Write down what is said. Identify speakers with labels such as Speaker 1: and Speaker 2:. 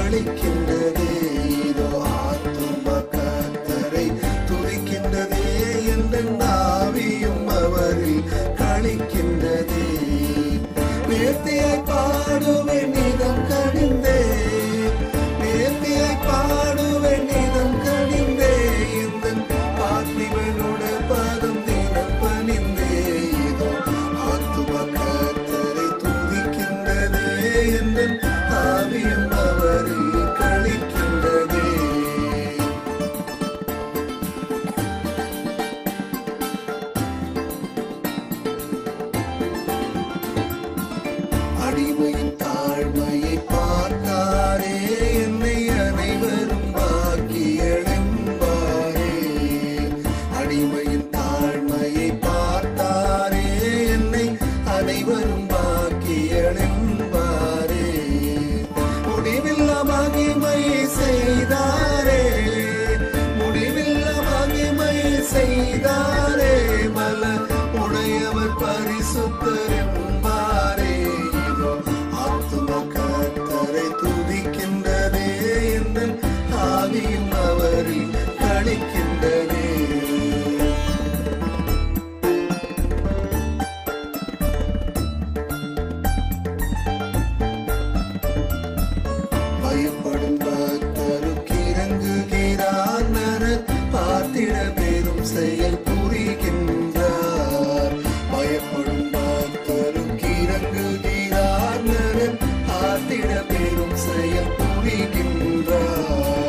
Speaker 1: கழிக்கின்றதே இதோ ஆத்தும கர்த்தரை துதிக்கின்றதே என்ற நாவியும் அவரில் கழிக்கின்றதே நேர்த்தியாய் பாடுவேன் நிதம் கணிந்தே நேர்த்தியாய் பாடுவேன் நிதம் கணிந்தே இந்த பார்த்திவனோட பாதம் தினம் பணிந்தே இதோ ஆத்தும கர்த்தரை துதிக்கின்றதே என்ற ஆவியும் அவரில் கழிக்கின்றதே அடிமையின் தாழ்மையை பார்த்தாரே என்னை அனைவரும் பாக்கியெழும்பாரே அடிமையின் தாழ்மையை பார்த்தாரே என்னை அனைவரும் பாக்கியெழும்பாரே முடிவில்லா மகிமை செய்தாரே முடிவில்லா மகிமை செய்தாரே பல உடையவர் பரிசுத்தரெம்பாரே இதோ ஆத்தும கர்த்தரை துதிக்கின்றதே என்ற ஆவியும் அவரில் கழிக்கின்றதே பயப்படும் பக்தருக்கு இறங்குகிறார் நரர் பார்த்திட பெரும் செயல் புரிகின்றார் பயப்படும் பக்தருக்கு இறங்குகிறார் நரர் பார்த்திட பெரும் செயல் புரிகின்றார்